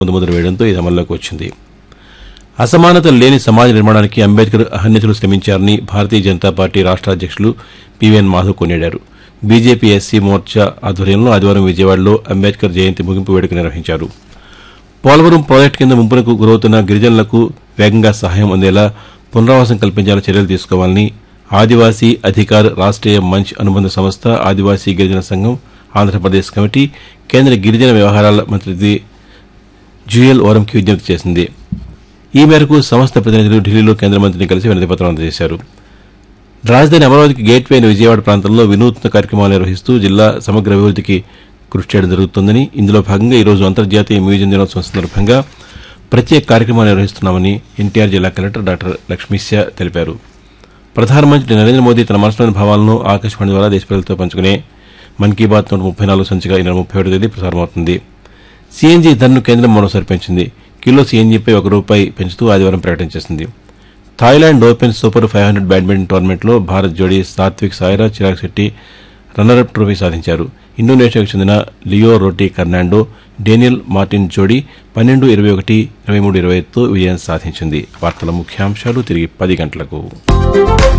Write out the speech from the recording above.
ముందు వేయడంతో ఇది అమల్లోకి వచ్చింది అసమానతలు లేని సమాజ నిర్మాణానికి అంబేద్కర్ అహర్నిశలు శ్రమించారని భారతీయ జనతా పార్టీ రాష్ట్ర అధ్యక్షులు పివిఎన్ మాధవ్ కొనియాడారు బీజేపీ ఎస్సీ మోర్చా ఆధ్వర్యంలో ఆదివారం విజయవాడలో అంబేద్కర్ జయంతి ముగింపు వేడుక నిర్వహించారు పోలవరం ప్రాజెక్టు కింద ముంపునకు గురవుతున్న గిరిజనులకు వేగంగా సహాయం అందేలా పునరావాసం కల్పించాలని చర్యలు తీసుకోవాలని ఆదివాసీ అధికార్ రాష్ట్రీయ మంచ్ అనుబంధ సంస్థ ఆదివాసీ గిరిజన సంఘం ఆంధ్రప్రదేశ్ కమిటీ కేంద్ర గిరిజన వ్యవహారాల మంత్రి జుయల్ ఓరంకి విజ్ఞప్తి చేసింది ఈ మేరకు సంస్థ ప్రతినిధులు ఢిల్లీలో కేంద్ర మంత్రిని కలిసి వినతిపత్రం అందజేశారు రాజధాని అమరావతికి గేట్వే అయిన విజయవాడ ప్రాంతంలో వినూత్న కార్యక్రమాలు నిర్వహిస్తూ జిల్లా సమగ్ర అభివృద్ధికి కృషి చేయడం జరుగుతోందని ఇందులో భాగంగా ఈరోజు అంతర్జాతీయ మ్యూజియం దినోత్సవం సందర్భంగా ప్రత్యేక కార్యక్రమాలు నిర్వహిస్తున్నామని ఎన్టీఆర్ జిల్లా కలెక్టర్ డాక్టర్ లక్ష్మీశ్య తెలిపారు ప్రధానమంత్రి నరేంద్ర మోదీ తన మనసులోని భావాలను ఆకాశవాణి ద్వారా దేశ ప్రజలతో పంచుకునే మన్ కీ బాత్ నూట ముప్పై నాలుగు సంచిక ఈ నెల ముప్పై ఒకటి తేదీ ప్రసారమవుతుంది సీఎన్జీ ధరను కేంద్రం మరోసారి పెంచింది కిలో సీఎన్జీపై ఒక రూపాయి పెంచుతూ ఆదివారం ప్రకటించేసింది Thailand open super five hundred badminton టోర్నమెంట్లో భారత్ జోడీ సాత్విక్ సాయిరాజ్ చిరాగ్ శెట్టి రన్నరప్ ట్రోఫీ సాధించారు ఇండోనేషియాకు చెందిన Leo Rolly Carnando Daniel Marthin జోడీ పన్నెండు ఇరవై ఒకటి ఇరవై మూడు ఇరవై విజయం సాధించింది వార్తల ముఖ్యాంశాలు తిరిగి పది గంటలకు